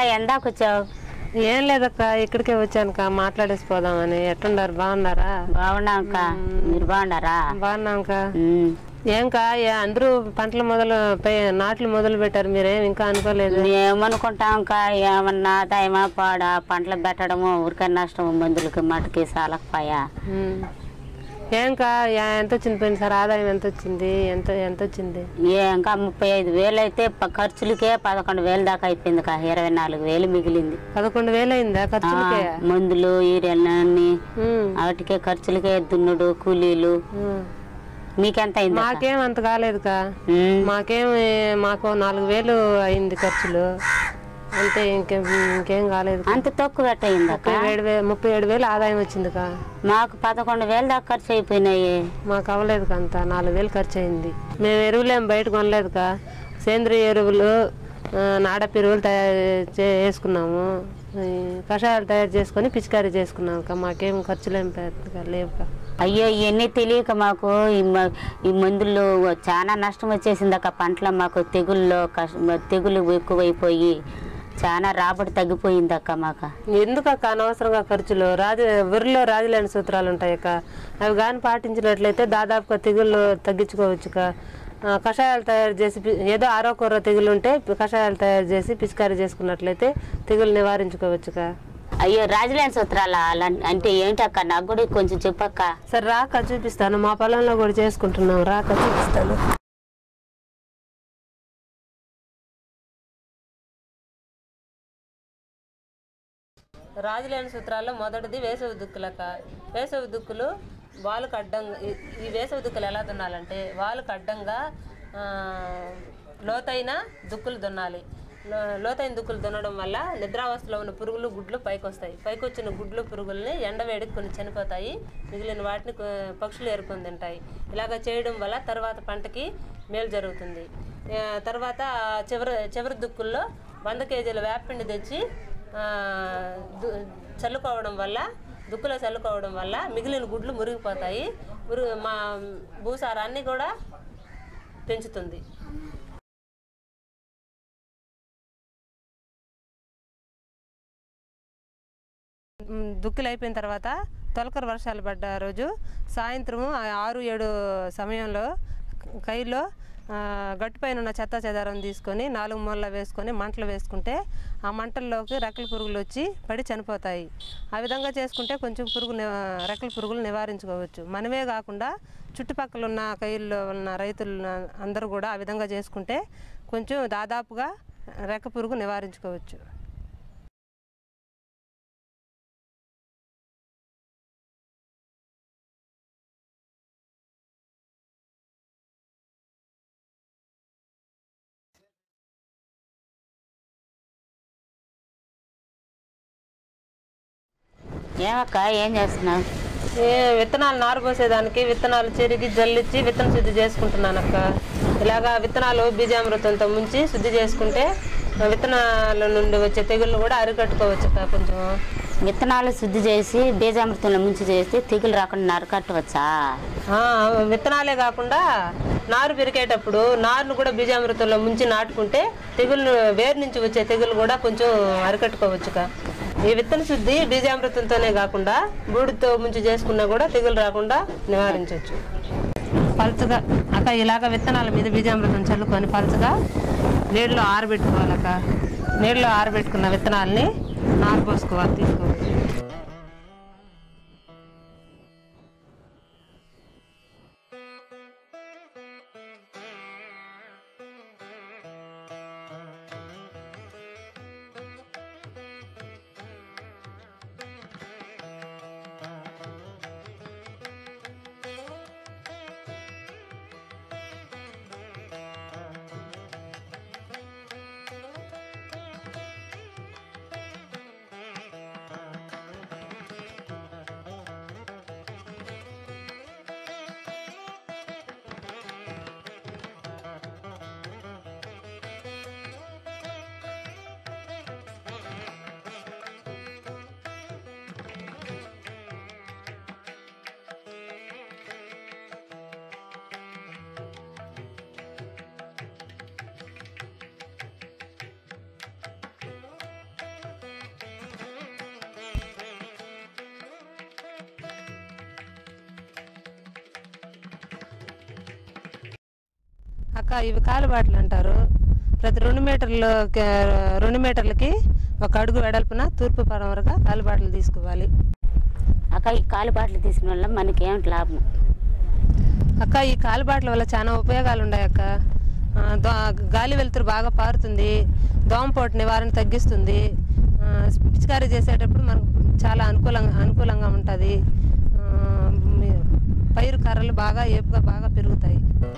ఎందాక వచ్చావు ఏం లేదక్క ఇక్కడికే వచ్చానుక మాట్లాడేసి పోదామని ఎట్లున్నారు బాగున్నారా బాగున్నాం అక్క మీరు బాగున్నారా బాగున్నాంక ఉమ్. ఏంకా ఏ- అందరూ పంటలు మొదలు పై- నాట్లు మొదలు పెట్టారు మీరేం ఇంకా అనుకోలేదు ఏమనుకుంటాం అక్క ఏమన్నా ఆదాయమా పాడా పంటలు పెట్టడము ఊరికన్నా నష్టము మందులకి మటుకి సాలకపోయా ఉమ్. ఏంకా ఏ- ఎంత వచ్చింది పోయినసారి ఆదాయం ఎంత వచ్చింది ఎంత ఎంత వచ్చింది ఏ ఇంకా ముప్పై ఐదు వేలు అయితే ప- ఖర్చులకే పదకొండు వేలు దాకా అయిపోయింది అక్క ఇరవై నాలుగు వేలు మిగిలింది పదకొండు వేలు అయిందా ఆ, ఖర్చులకే మందులు ఈరెన్ని ఉమ్. వాటికే ఖర్చులకే దున్నుడు కూలీలు ఉమ్. మీకెంత అయింది అక్క? మాకేం అంత కాలేదుకా ఉమ్. మాకేం ఏ- మాకు నాలుగు వేలు అయింది ఖర్చులు అంతే ఇంకేం ఇంకేం కాలేదు అంత తక్కువ ఎట్ట అయింది అక్క ముప్పై ఏడు వేలు ముప్పై ఏడు వేలు ఆదాయం వచ్చిందికా మాకు పదకొండు వేలు దాకా ఖర్చు అయిపోయినాయి మాకు అవ్వలేదు అంత నాలుగు వేలు ఖర్చు అయింది మేము ఎరువులు ఏం బయట కొనలేదుకా సేంద్రియ ఎరువులు ఆ, నాడపి ఎరువులు తయారు చే వేసుకున్నాము ఈ కషాయాలు తయారు చేసుకొని పిచికారీ చేసుకున్నాం అక్క మాకేం ఖర్చులు ఏం పెద్దగా లేవుకా అయ్యో ఇవన్నీ తెలియక మాకు ఈ మ- ఈ మందులు చాలా నష్టం వచ్చేసింది అక్క పంటలో మాకు తెగుల్లో కష్ట తెగులు ఎక్కువైపోయి చాలా రాబడి తగ్గిపోయింది అక్క మాకు ఎందుకక్క అనవసరంగా ఖర్చులు రాజ ఊరిలో రాజులేని సూత్రాలు ఉంటాయి అక్క అవి కానీ పాటించినట్లయితే దాదాపుగా తెగుళ్ళు తగ్గించుకోవచ్చుక ఆ, కషాయాలు తయారు చేసి పి- ఏదో ఆరోకూర తెగులు ఉంటే పి- కషాయాలు తయారు చేసి పిచికారీ చేసుకున్నట్లయితే తెగులు నివారించుకోవచ్చుక అయ్యో రాజులేని సూత్రాల అంటే ఏంటి అక్క నాకు కూడా కొంచెం చెప్పక్క సరే రాక చూపిస్తాను మా పొలంలో కూడా చేసుకుంటున్నాం రాక చూపిస్తాను రాజులేని సూత్రాల్లో మొదటిది వేసవి దుక్కులక వేసవి దుక్కులు వాళ్ళకు అడ్డంగా ఈ- ఈ వేసవి దుక్కులు ఎలా దున్నాలంటే వాళ్ళకు అడ్డంగా ఆ, లోతైన దుక్కులు దున్నాలి లో- లోతైన దుక్కులు దున్నడం వల్ల నిద్రావస్థలో ఉన్న పురుగులు గుడ్లు పైకి వస్తాయి పైకి వచ్చిన గుడ్లు పురుగుల్ని ఎండవేడికి కొన్ని చనిపోతాయి మిగిలిన వాటిని కొ- పక్షులు ఏరుకొని తింటాయి ఇలాగ చేయడం వల్ల తర్వాత పంటకి మేలు జరుగుతుంది ఆ, తర్వాత చివరి చివరి దుక్కుల్లో వంద కేజీల వేపిండి తెచ్చి ఆ, దు- చల్లుకోవడం వల్ల దుక్కులో చల్లుకోవడం వల్ల మిగిలిన గుడ్లు మురిగిపోతాయి మురుగు మా భూసారాన్ని కూడా పెంచుతుంది మ్, దుక్కులు అయిపోయిన తర్వాత తొలకర వర్షాలు పడ్డ రోజు సాయంత్రము ఆ ఆరు ఏడు సమయంలో కైలో ఆ, గట్టుపైన ఉన్న చెత్త చెదారం తీసుకొని నాలుగు మూలల వేసుకొని మంటలు వేసుకుంటే ఆ మంటల్లోకి రెక్కల పురుగులు వచ్చి పడి చనిపోతాయి ఆ విధంగా చేసుకుంటే కొంచెం పురుగు ని- రెక్కల పురుగులు నివారించుకోవచ్చు మనమే కాకుండా చుట్టుపక్కల ఉన్న కైల్లో ఉన్న రైతులు అందరూ కూడా ఆ విధంగా చేసుకుంటే కొంచెం దాదాపుగా రెక్క పురుగు నివారించుకోవచ్చు ఏమక్క ఏం చేస్తున్నావు ఏ విత్తనాలు నారు పోసేదానికి విత్తనాలు చెరిగి జల్లిచ్చి విత్తన శుద్ధి చేసుకుంటున్నాను అక్క ఇలాగా విత్తనాలు బీజామృతంతో ముంచి శుద్ధి చేసుకుంటే ఆ విత్తనాల నుండి వచ్చే తెగుళ్ళు కూడా అరికట్టుకోవచ్చు అక్క కొంచెం విత్తనాలు శుద్ధి చేసి బీజామృతంలో ముంచి చేస్తే తెగులు రాకుండా నరకట్టవచ్చా ఆ, విత్తనాలే కాకుండా నారు పెరిగేటప్పుడు నారును కూడా బీజామృతంలో ముంచి నాటుకుంటే తెగుళ్ళు వేరు నుంచి వచ్చే తెగులు కూడా కొంచెం అరికట్టుకోవచ్చుక ఈ విత్తన శుద్ధి బీజామృతంతోనే కాకుండా బూడితో ముంచి చేసుకున్నా కూడా తెగులు రాకుండా నివారించవచ్చు పలుచగా అక్క ఇలాగ విత్తనాల మీద బీజామృతం చల్లుకొని పలుచగా నీళ్ళలో ఆరబెట్టుకోవాలక్క నీళ్ళలో ఆరబెట్టుకున్న విత్తనాలని నారు పోసుకోవాలి తీసుకోవాలి అక్క ఇవి కాలుబాటలు అంటారు ప్రతి రెండు మీటర్లు రెండు మీటర్లకి ఒక అడుగు వెడల్పున తూర్పు పడమరగా కాలుబాటలు తీసుకోవాలి అక్క ఈ కాలు బాటలు తీసిన వల్ల మనకి ఏమిటి లాభం అక్క ఈ కాలుబాటల వల్ల చాలా ఉపయోగాలు ఉన్నాయి అక్క ఆ, దో గాలి వెలుతురు బాగా పారుతుంది దోమపోటు నివారణ తగ్గిస్తుంది ఆ, పిచికారీ చేసేటప్పుడు మనకు చాలా అనుకూలంగా అనుకూలంగా ఉంటుంది పైరు కర్రలు బాగా ఏపుగా బాగా పెరుగుతాయి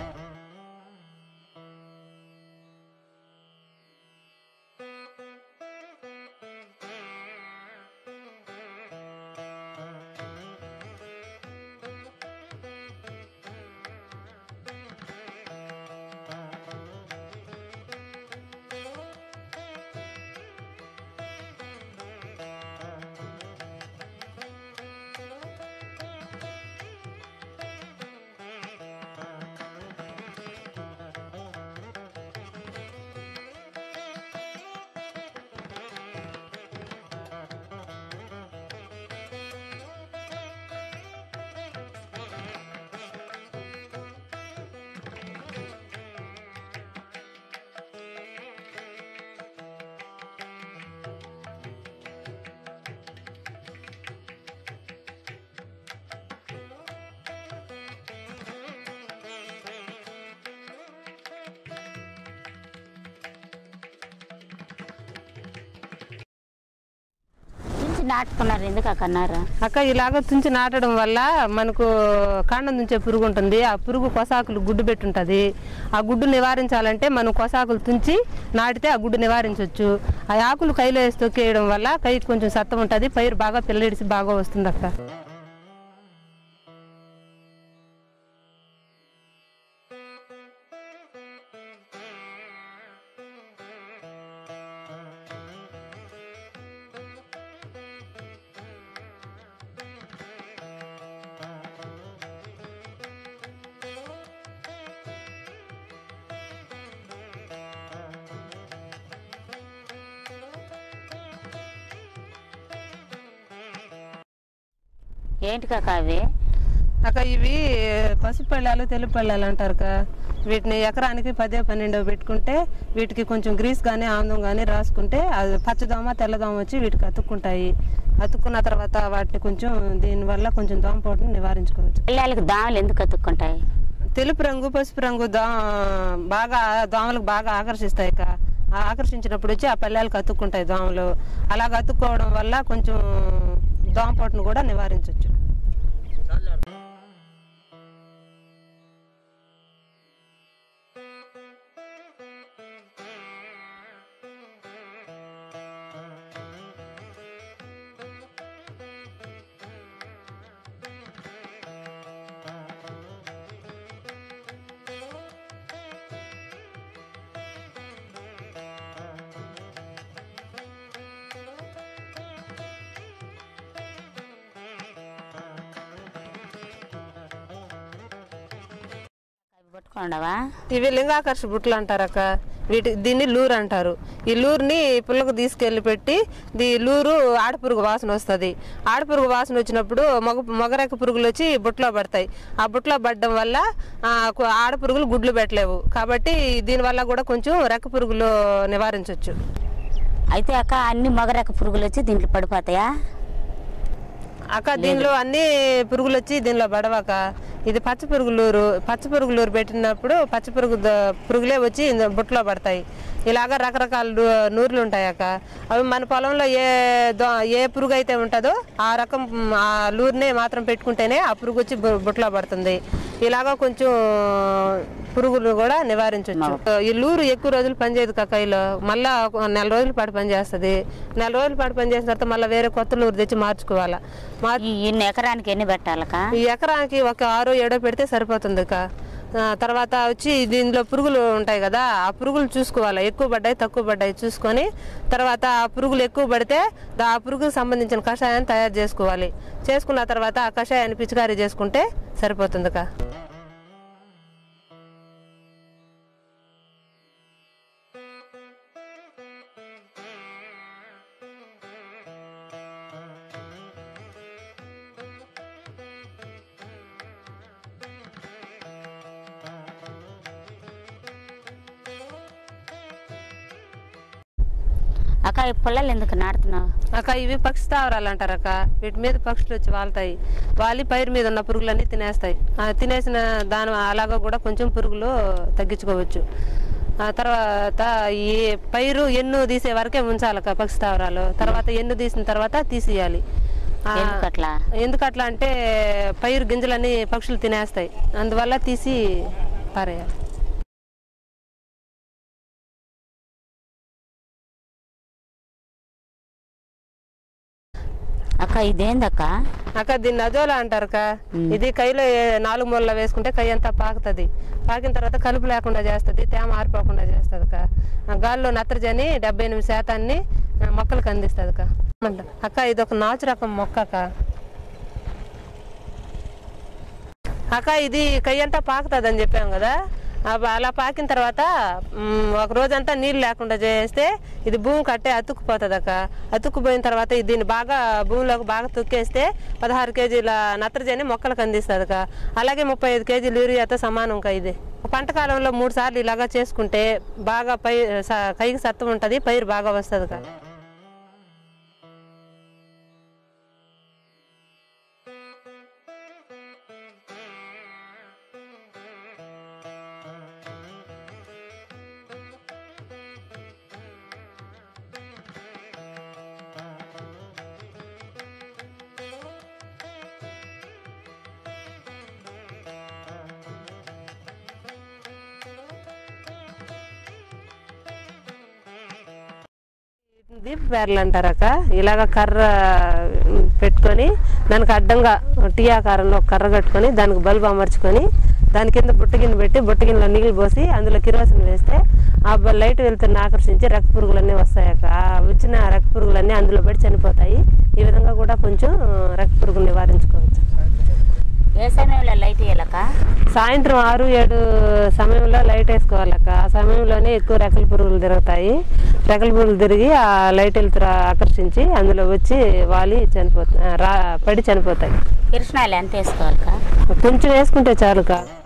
తుంచి నాటుకున్నారు ఎందుకు అక్క అన్నారు అక్క ఇలాగ తుంచి నాటడం వల్ల మనకు కాండం తుంచే పురుగు ఉంటుంది ఆ పురుగు కొసాకులు గుడ్డు పెట్టుంటుంది ఆ గుడ్డు నివారించాలంటే మనం కొసాకులు తుంచి నాటితే ఆ గుడ్డు నివారించవచ్చు ఆ ఆకులు కైలో వేసి తొక్కేయడం వల్ల కైకి కొంచెం సత్తం ఉంటుంది పైరు బాగా పిల్లడిసి బాగా వస్తుంది అక్క ఏంటి కాక అవి అక్క ఇవి పసుపు పళ్ళాలు తెలుపు పళ్ళాలు అంటారు అక్క వీటిని ఎకరానికి పదే పన్నెండో పెట్టుకుంటే వీటికి కొంచెం గ్రీస్ కానీ ఆందం కానీ రాసుకుంటే అది పచ్చదోమ తెల్లదోమ వచ్చి వీటికి అతుక్కుంటాయి అతుక్కున్న తర్వాత వాటిని కొంచెం దీనివల్ల కొంచెం దోమపోటును నివారించుకోవచ్చు పిల్లలకి దాములు ఎందుకు అతుక్కుంటాయి తెలుపు రంగు పసుపు రంగు దో బాగా దోమలకు బాగా ఆకర్షిస్తాయి అక్క ఆ ఆకర్షించినప్పుడు వచ్చి ఆ పల్లెలకు అతుక్కుంటాయి దోమలు అలాగ అతుక్కోవడం వల్ల కొంచెం దోమపోటును కూడా నివారించవచ్చు అవి పట్టుకోండవా ఇవి లింగాకర్ష బుట్టలు అంటారు అక్క వీటి దీన్ని లూరు అంటారు ఈ లూరుని పుల్లకు తీసుకెళ్లి పెట్టి దీ లూరు ఆడపురుగు వాసన వస్తుంది ఆడపురుగు వాసన వచ్చినప్పుడు మగ మగరెక్క పురుగులు వచ్చి బుట్టలో పడతాయి ఆ బుట్టలో పడడం వల్ల ఆ, కు- ఆడపురుగులు గుడ్లు పెట్టలేవు కాబట్టి దీనివల్ల కూడా కొంచెం రెక్క పురుగులు నివారించవచ్చు అయితే అక్క అన్ని మగరెక్క పురుగులు వచ్చి దీంట్లో పడిపోతాయా అక్క దీనిలో అన్ని పురుగులు వచ్చి దీనిలో పడవక ఇది పచ్చ పురుగులూరు పచ్చ పురుగులూరు పెట్టినప్పుడు పచ్చ పురుగు ద- పురుగులే వచ్చి ఇంద బుట్టలో పడతాయి ఇలాగ రకరకాల లు- నూరులు ఉంటాయి అక్క అవి మన పొలంలో ఏ దో ఏ పురుగు అయితే ఉంటుందో ఆ రకం మ్, ఆ లూరునే మాత్రం పెట్టుకుంటేనే ఆ పురుగు వచ్చి బు- బుట్టలో పడుతుంది ఇలాగ కొంచెం పురుగులు కూడా నివారించవచ్చు ఈ లూరు ఎక్కువ రోజులు పనిచేయదు కకాయిలో మళ్ళా ఒక నెల రోజుల పాటు పనిచేస్తుంది నెల రోజుల పాటు పనిచేసిన తర్వాత మళ్ళీ వేరే కొత్త లూరు తెచ్చి మార్చుకోవాలా మార్ ఈ ఇన్ని ఎకరానికి ఎన్ని పెట్టాలక ఈ ఎకరానికి ఒక ఆరో ఏడో పెడితే సరిపోతుంది అక్క ఆ, తర్వాత వచ్చి దీనిలో పురుగులు ఉంటాయి కదా ఆ పురుగులు చూసుకోవాలి ఎక్కువ పడ్డాయి తక్కువ పడ్డాయి చూసుకొని తర్వాత ఆ పురుగులు ఎక్కువ పడితే దా- ఆ పురుగుకు సంబంధించిన కషాయాన్ని తయారు చేసుకోవాలి చేసుకున్న తర్వాత ఆ కషాయాన్ని పిచికారీ చేసుకుంటే సరిపోతుంది అక్క అక్క ఈ పుల్లలు ఎందుకు నాటుతున్నావు అక్క ఇవి పక్షి స్థావరాలు అంటారు అక్క వీటి మీద పక్షులు వచ్చి వాళ్తాయి వాలి పైరు మీద ఉన్న పురుగులన్నీ తినేస్తాయి ఆ తినేసిన దాని అలాగా కూడా కొంచెం పురుగులు తగ్గించుకోవచ్చు ఆ తర్వాత ఈ పైరు ఎన్ను తీసే వరకే ఉంచాలక్క పక్షి స్థావరాలు తర్వాత ఎన్ను తీసిన తర్వాత తీసేయాలి ఆ, ఎందుకు అట్లా ఎందుకు అట్లా అంటే పైరు గింజలన్నీ పక్షులు తినేస్తాయి అందువల్ల తీసి పారేయాలి అక్క ఇదేందక్క అక్క దీన్ని అజోలా అంటారు అక్క ఇది కైలో ఏ- నాలుగు మూలలో వేసుకుంటే కై అంతా పాకుతుంది పాకిన తర్వాత కలుపు లేకుండా చేస్తుంది తేమ ఆరిపోకుండా చేస్తుంది అక్క ఆ గాల్లో నత్రజని డెబ్బై ఎనిమిది శాతాన్ని ఆ, మొక్కలకు అందిస్తుంది అక్క అంట. అక్క ఇది ఒక నాచు రకం మొక్క అక్క అక్క ఇది కై అంతా పాకుతుంది అని చెప్పాం కదా అబ్బ అలా పాకిన తర్వాత మ్, ఒక రోజంతా నీళ్ళు లేకుండా చేస్తే ఇది భూమి కట్టే అతుక్కుపోతుంది అక్క అతుక్కుపోయిన తర్వాత ఇది దీన్ని బాగా భూమిలోకి బాగా తొక్కేస్తే పదహారు కేజీల నత్రజని మొక్కలకు అందిస్తుంది అక్క అలాగే ముప్పై ఐదు కేజీలు యూరియాతో సమానం అక్క ఇది పంట కాలంలో మూడు సార్లు ఇలాగా చేసుకుంటే బాగా పై స- కైకి సత్వం ఉంటుంది పైరు బాగా వస్తుంది అక్క దీప పేర్లు అంటారక్క ఇలాగ కర్ర ఉమ్, పెట్టుకొని దానికి అడ్డంగా టీ ఆకారంలో ఒక కర్ర కట్టుకొని దానికి బల్బు అమర్చుకొని దాని కింద బుట్టగిన్నె పెట్టి బుట్టగిన్నెలో నీళ్ళు పోసి అందులో కిరోసిన్ వేస్తే ఆ బ- లైట్ వెళ్తున్న ఆకర్షించి రక్త పురుగులన్నీ వస్తాయక్క ఆ వచ్చిన రక్త పురుగులన్నీ అందులో పడి చనిపోతాయి ఈ విధంగా కూడా కొంచెం ఆ, రక్త పురుగులు నివారించుకోవచ్చు ఏ సమయంలో లైట్ వేయాలక్క సాయంత్రం ఆరు ఏడు సమయంలో లైట్ వేసుకోవాలక్క ఆ సమయంలోనే ఎక్కువ రెక్కల పురుగులు తిరుగుతాయి రెక్కల పురుగులు తిరిగి ఆ లైట్ వెళ్తురు ఆకర్షించి అందులో వచ్చి వాలి చనిపోతాయి రా పడి చనిపోతాయి కిరసనాలు ఎంత వేసుకోవాలక్క కొంచెం వేసుకుంటే చాలుక